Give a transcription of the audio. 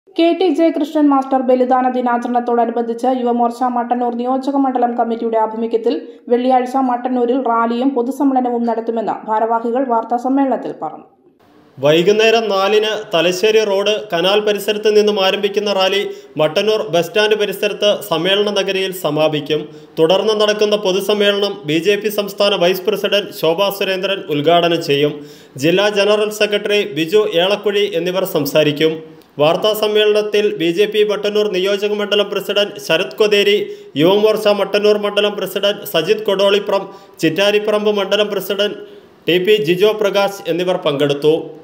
K T Jayakrishnan master ബലിദാന ദിനാചരണത്തോടനുബന്ധിച്ച് യുവമോർച്ച മട്ടന്നൂർ നിയോജക മണ്ഡലം കമ്മിറ്റിയുടെ ആഭിമുഖ്യത്തിൽ വെള്ളിയാഴ്ച മട്ടന്നൂരിൽ റാലിയും പൊതുസമ്മേളനവും നടത്തുമെന്ന് ഭാരവാഹികൾ വാർത്താസമ്മേളനത്തിൽ പറഞ്ഞു വൈകുന്നേരം നാലിന് തലശ്ശേരി റോഡ് കനാൽ പരിസരത്ത് നിന്നും ആരംഭിക്കുന്ന റാലി മട്ടന്നൂർ ബസ് സ്റ്റാൻഡ് പരിസരത്ത് സമ്മേളന നഗരിയിൽ സമാപിക്കും തുടർന്ന് നടക്കുന്ന പൊതുസമ്മേളനം ബി ജെ പി സംസ്ഥാന വൈസ് പ്രസിഡന്റ് ശോഭാ സുരേന്ദ്രൻ ഉദ്ഘാടനം ചെയ്യും ജില്ലാ ജനറൽ സെക്രട്ടറി ബിജു ഏളക്കുഴി എന്നിവർ സംസാരിക്കും വാർത്താ സമ്മേളനത്തിൽ ബി ജെ പി മട്ടന്നൂർ നിയോജക മണ്ഡലം പ്രസിഡന്റ് ശരത് കൊതേരി യുവമോർച്ച മട്ടന്നൂർ മണ്ഡലം പ്രസിഡന്റ് സജിത് കൊടോളിപ്രം ചിറ്റാരിപ്പറമ്പ് മണ്ഡലം president T P Jijo Prakash എന്നിവർ പങ്കെടുത്തു